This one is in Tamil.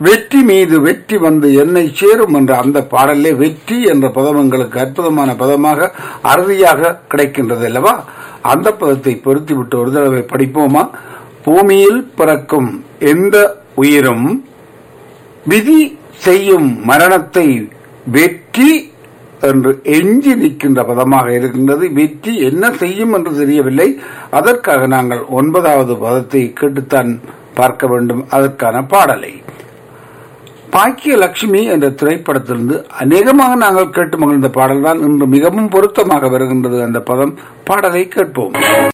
வெற்றி மீது வெற்றி வந்து என்னை சேரும் என்ற அந்த பாடலே வெற்றி என்ற பதம் எங்களுக்கு அற்புதமான பதமாக அறுதியாக கிடைக்கின்றது அல்லவா அந்த பதத்தை பொருத்திவிட்டு ஒரு தடவை படிப்போமா பூமியில் பிறக்கும் எந்த உயிரும் விதி செய்யும் மரணத்தை வெற்றி என்று எஞ்சி நிற்கின்ற பதமாக இருக்கின்றது வெற்றி என்ன செய்யும் என்று தெரியவில்லை அதற்காக நாங்கள் ஒன்பதாவது பதத்தை கேட்டுத்தான் பார்க்க வேண்டும் அதற்கான பாடலை பாக்கிய லட்சுமி என்ற திரைப்படத்திலிருந்து அநேகமாக நாங்கள் கேட்டு மகிழ்ந்த பாடல்தான் இன்று மிகவும் பொருத்தமாக வருகின்றது அந்த பதம் பாடலை கேட்போம்